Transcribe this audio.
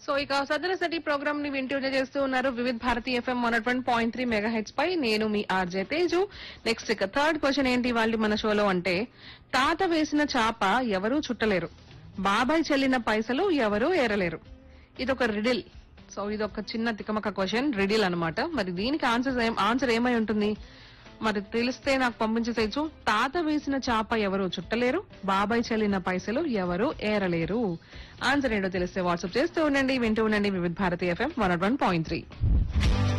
so ఇక సదర city programme ని వింటూనే చేస్తూ ఉన్నారు Vividh Bharati FM one one point three mega హెచ్ పై నేను మీ ఆర్జే తేజు నెక్స్ట్ ఇక థర్డ్ క్వశ్చన్ ఏంటి వాళ్ళు మన షోలో అంటే తాత వేసిన చాప ఎవరూ చుట్టలేరు బాబాయ్ చెల్లిన పైసలు ఎవరూ ఏరలేరు ఇదొక రిడిల్ సో ఇదొక చిన్న తికమక క్వశ్చన్ రిడిల్ అన్నమాట మరి దీనికి ఆన్సర్ ఆన్సర్ ఏమై ఉంటుంది మరి తెలిస్తే నాకు పంపించేసేయచ్చు తాత వేసిన చాప ఎవరు చుట్టలేరు బాబాయ్ చెల్లిన పైసలు ఎవరు ఏరలేరు ఆన్సర్ ఏంటో తెలిస్తే వాట్సాప్ చేస్తూ ఉండండి వింటూ ఉండండి Vividh Bharati FM one one point three